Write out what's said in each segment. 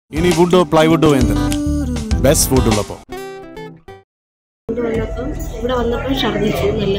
ഇനി വുഡോ പ്ലൈവുഡോ എന്ത് best would ഉള്ളപ്പോൾ ഇവിടെ വന്നപ്പം ഇവിടെ വന്നപ്പോൾ ഛർദ്ദിച്ചു നല്ല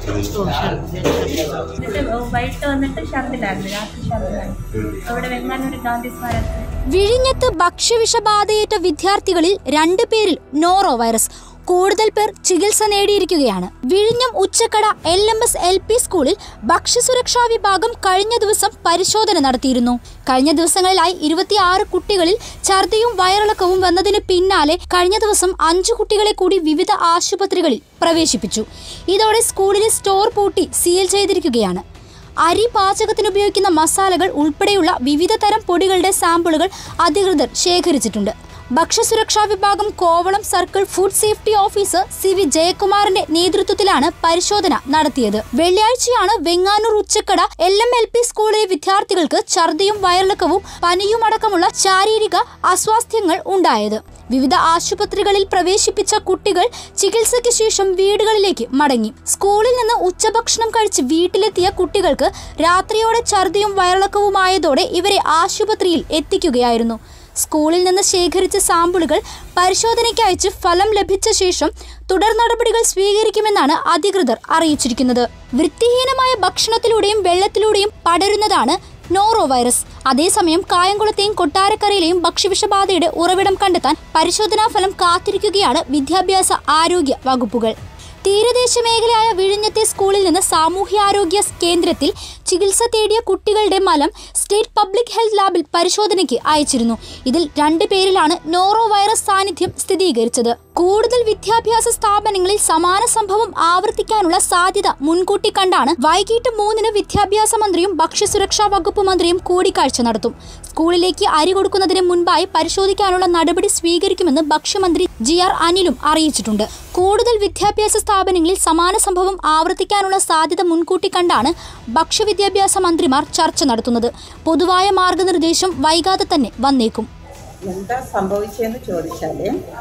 ഓ ഛർദ്ദിച്ചു എന്നിട്ട് വൈകിട്ട് വന്നിട്ട് ഷർട്ടിലായിരുന്നു രാത്രി ഷർട്ടിലായിരുന്നു അവിടെ വെങ്ങാനൂർ ഗാന്ധി സ്മാരകത്തിൽ വിഴിഞ്ഞത്ത് ഭക്ഷ്യവിഷബാധയേറ്റ വിദ്യാർത്ഥികളിൽ രണ്ടുപേരിൽ നോറോ വൈറസ് കൂടുതൽ പേർ ചികിത്സ നേടിയിരിക്കുകയാണ് വിഴിഞ്ഞം Uchakkada L M S L P സ്കൂളിൽ ഭക്ഷ്യസുരക്ഷാ വിഭാഗം കഴിഞ്ഞ ദിവസം പരിശോധന നടത്തിയിരുന്നു കഴിഞ്ഞ ദിവസങ്ങളിലായി ഇരുപത്തിയാറ് കുട്ടികളിൽ ഛർദിയും വയറിളക്കവും വന്നതിന് പിന്നാലെ കഴിഞ്ഞ ദിവസം അഞ്ചു കുട്ടികളെ കൂടി വിവിധ ആശുപത്രികളിൽ പ്രവേശിപ്പിച്ചു ഇതോടെ സ്കൂളിലെ സ്റ്റോർ പൂട്ടി സീൽ ചെയ്തിരിക്കുകയാണ് അരി പാചകത്തിന് ഉപയോഗിക്കുന്ന മസാലകൾ ഉൾപ്പെടെയുള്ള വിവിധ തരം പൊടികളുടെ സാമ്പിളുകൾ അധികൃതർ ശേഖരിച്ചിട്ടുണ്ട് ഭക്ഷ്യസുരക്ഷാ വിഭാഗം Kovalam circle food safety officer C V ജയകുമാറിന്റെ നേതൃത്വത്തിലാണ് പരിശോധന നടത്തിയത് വെള്ളിയാഴ്ചയാണ് Venganoor Uchakkada L M L P സ്കൂളിലെ വിദ്യാർത്ഥികൾക്ക് ഛർദിയും വയറിളക്കവും പനിയും അടക്കമുള്ള ശാരീരിക അസ്വാസ്ഥ്യങ്ങൾ ഉണ്ടായത് വിവിധ ആശുപത്രികളിൽ പ്രവേശിപ്പിച്ച കുട്ടികൾ ചികിത്സയ്ക്ക് ശേഷം വീടുകളിലേക്ക് മടങ്ങി സ്കൂളിൽ നിന്ന് ഉച്ചഭക്ഷണം കഴിച്ച് വീട്ടിലെത്തിയ കുട്ടികൾക്ക് രാത്രിയോടെ ഛർദിയും വയറിളക്കവുമായതോടെ ഇവരെ ആശുപത്രിയിൽ എത്തിക്കുകയായിരുന്നു സ്കൂളിൽ നിന്ന് ശേഖരിച്ച സാമ്പിളുകൾ പരിശോധനയ്ക്ക് അയച്ച് ഫലം ലഭിച്ച ശേഷം തുടർ നടപടികൾ സ്വീകരിക്കുമെന്നാണ് അധികൃതർ അറിയിച്ചിരിക്കുന്നത് വൃത്തിഹീനമായ ഭക്ഷണത്തിലൂടെയും വെള്ളത്തിലൂടെയും പടരുന്നതാണ് നോറോ വൈറസ് അതേസമയം കായംകുളത്തെയും കൊട്ടാരക്കരയിലെയും ഭക്ഷ്യവിഷബാധയുടെ ഉറവിടം കണ്ടെത്താൻ പരിശോധനാ ഫലം കാത്തിരിക്കുകയാണ് വിദ്യാഭ്യാസ ആരോഗ്യ വകുപ്പുകൾ തീരദേശ മേഖലയായ വിഴിഞ്ഞത്തെ സ്കൂളിൽ നിന്ന് സാമൂഹ്യാരോഗ്യ കേന്ദ്രത്തിൽ ചികിത്സ തേടിയ കുട്ടികളുടെ മലം സ്റ്റേറ്റ് പബ്ലിക് ഹെൽത്ത് ലാബിൽ പരിശോധനയ്ക്ക് അയച്ചിരുന്നു ഇതിൽ രണ്ടു പേരിലാണ് നോറോ വൈറസ് സാന്നിധ്യം സ്ഥിരീകരിച്ചത് കൂടുതൽ വിദ്യാഭ്യാസ സ്ഥാപനങ്ങളിൽ സമാന സംഭവം ആവർത്തിക്കാനുള്ള സാധ്യത മുൻകൂട്ടി കണ്ടാണ് വൈകിട്ട് മൂന്നിന് വിദ്യാഭ്യാസ മന്ത്രിയും ഭക്ഷ്യസുരക്ഷാ വകുപ്പ് മന്ത്രിയും കൂടിക്കാഴ്ച നടത്തും സ്കൂളിലേക്ക് അരി കൊടുക്കുന്നതിന് മുൻപായി പരിശോധിക്കാനുള്ള നടപടി സ്വീകരിക്കുമെന്ന് ഭക്ഷ്യമന്ത്രി ജി ആർ അനിലും അറിയിച്ചിട്ടുണ്ട് കൂടുതൽ വിദ്യാഭ്യാസ സ്ഥാപനങ്ങളിൽ സമാന സംഭവം ആവർത്തിക്കാനുള്ള സാധ്യത മുൻകൂട്ടി കണ്ടാണ് ഭക്ഷ്യവിദ്യാഭ്യാസ മന്ത്രിമാർ ചർച്ച നടത്തുന്നത് പൊതുവായ മാർഗനിർദ്ദേശം വൈകാതെ തന്നെ വന്നേക്കും എന്താ സംഭവിച്ചതെന്ന് ചോദിച്ചാൽ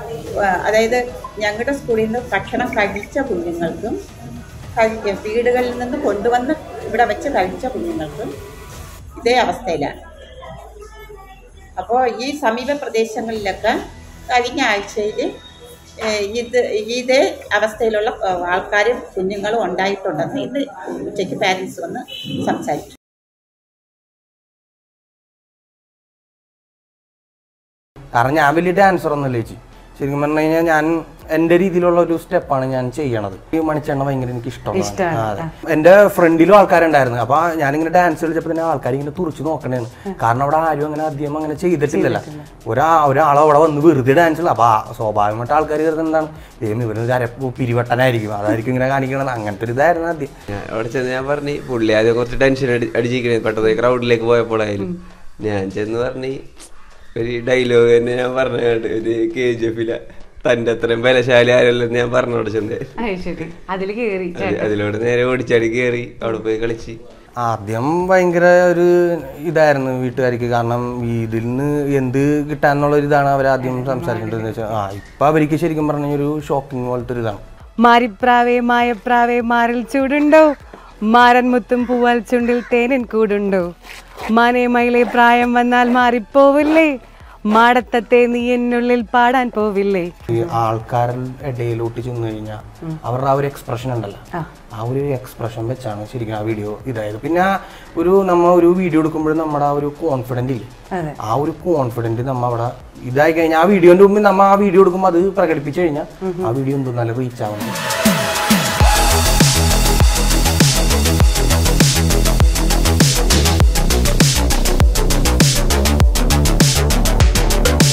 അതായത് ഞങ്ങളുടെ സ്കൂളിൽ നിന്ന് ഭക്ഷണം കഴിച്ച കുഞ്ഞുങ്ങൾക്കും കഴി- വീടുകളിൽ നിന്ന് കൊണ്ടുവന്ന് ഇവിടെ വെച്ച് കഴിച്ച കുഞ്ഞുങ്ങൾക്കും ഇതേ അവസ്ഥയിലാണ് അപ്പോൾ ഈ സമീപ പ്രദേശങ്ങളിലൊക്കെ കഴിഞ്ഞ ആഴ്ചയിൽ ഇത് ഇതേ അവസ്ഥയിലുള്ള ആൾക്കാരും കുഞ്ഞുങ്ങളും ഉണ്ടായിട്ടുണ്ടെന്ന് ഇന്ന് ഉച്ചയ്ക്ക് പാരൻസ് വന്ന് സംസാരിച്ചു കാരണം ഞാൻ വലിയ ഡാൻസർ ഒന്നുമല്ല ചേച്ചി ശരിക്കും പറഞ്ഞു കഴിഞ്ഞാൽ ഞാൻ എൻ്റെ രീതിയിലുള്ള ഒരു സ്റ്റെപ്പാണ് ഞാൻ ചെയ്യണത് ഈ മണിച്ചെണ്ണ ഭയങ്കര എനിക്ക് ഇഷ്ടമാണ് ആ, അതെ. എൻ്റെ ഫ്രണ്ടിലും ആൾക്കാരുണ്ടായിരുന്നു അപ്പൊ ഞാനിങ്ങനെ ഡാൻസ് കളിച്ചപ്പോൾ തന്നെ ആൾക്കാർ ഇങ്ങനെ തുറച്ചു നോക്കണേന്ന് കാരണം അവിടെ ആരും അങ്ങനെ അധികം അങ്ങനെ ചെയ്തിട്ടില്ലല്ലോ ഒരാ ഒരാൾ അവിടെ വന്ന് വെറുതെ ഡാൻസ് കളിക്കും അപ്പൊ ആ സ്വാഭാവികമായിട്ട് ആൾക്കാർ കരുതുന്നത് എന്താണ് ദൈവം ഇവരൊരു അര പിരിവട്ടനായിരിക്കും അതായിരിക്കും ഇങ്ങനെ കാണിക്കണത് അങ്ങനത്തെ ഒരു ഇതായിരുന്നു ആദ്യം ഞാൻ അവിടെ ചെന്ന് ഞാൻ പറഞ്ഞു പുള്ളി ആദ്യം കുറച്ച് ടെൻഷൻ അടി അടിച്ചിരിക്കണേ പെട്ടെന്ന് ക്രൗഡിലേക്ക് പോയപ്പോഴായാലും ഞാൻ ചെന്ന് പറഞ്ഞ് ഒരു ഡയലോഗ് തന്നെ ഞാൻ പറഞ്ഞ ഒരു കെ ജി എഫില തന്റെ അത്രയും ബലശാലി ആരല്ലെന്ന് ഞാൻ പറഞ്ഞോട് ചെന്നേ അത് ശരി അതില് കേറി അത് അതിലൂടെ നേരെ ഓടിച്ചാടി കയറി അവിടെ പോയി കളിച്ച് ആദ്യം ഭയങ്കര ഒരു ഇതായിരുന്നു വീട്ടുകാർക്ക് കാരണം ഇതിൽ നിന്ന് എന്ത് കിട്ടാന്നുള്ള ഒരു ഇതാണ് അവർ ആദ്യം സംസാരിക്കേണ്ടതെന്ന് വെച്ചാൽ ആ ഇപ്പൊ അവർക്ക് ശരിക്കും പറഞ്ഞ ഒരു ഷോക്കിംഗ് പോലത്തെ ഒരു ഇതാണ് മാരിപ്രാവേ മായപ്രാവേ മാറിൽ ചൂടുണ്ടോ മാരൻ മുത്തും പൂവാൽ ചുണ്ടിൽ തേനിൻ കൂടുണ്ടോ മാനേ മയിലെ പ്രായം വന്നാൽ മാറിപ്പോവില്ലേ മാടത്തത്തെ നീ എന്നുള്ളിൽ പാടാൻ പോവില്ലേ ഈ ആൾക്കാരുടെ ഇടയിലോട്ട് ചെന്ന് കഴിഞ്ഞാൽ അവരുടെ ആ ഒരു എക്സ്പ്രഷൻ ഉണ്ടല്ലോ ആ ഒരു എക്സ്പ്രഷൻ വെച്ചാണ് ശരിക്കും ആ വീഡിയോ ഇതായത് പിന്നെ ആ ഒരു നമ്മ ഒരു വീഡിയോ എടുക്കുമ്പോഴും നമ്മുടെ ആ ഒരു കോൺഫിഡന്റ് ഇല്ലേ ആ ഒരു കോൺഫിഡന്റ് നമ്മ അവിടെ ഇതായി കഴിഞ്ഞാൽ ആ വീഡിയോന്റെ മുമ്പിൽ നമ്മ ആ വീഡിയോ എടുക്കുമ്പോൾ അത് പ്രകടിപ്പിച്ചു കഴിഞ്ഞാൽ ആ വീഡിയോ എന്തോ നല്ല റീച്ച് ആവുന്നു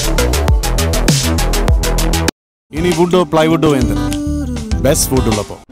ഇനി വുഡോ പ്ലൈവുഡോ എന്ത് ബെസ്റ്റ് വുഡ് ഉള്ളപ്പോൾ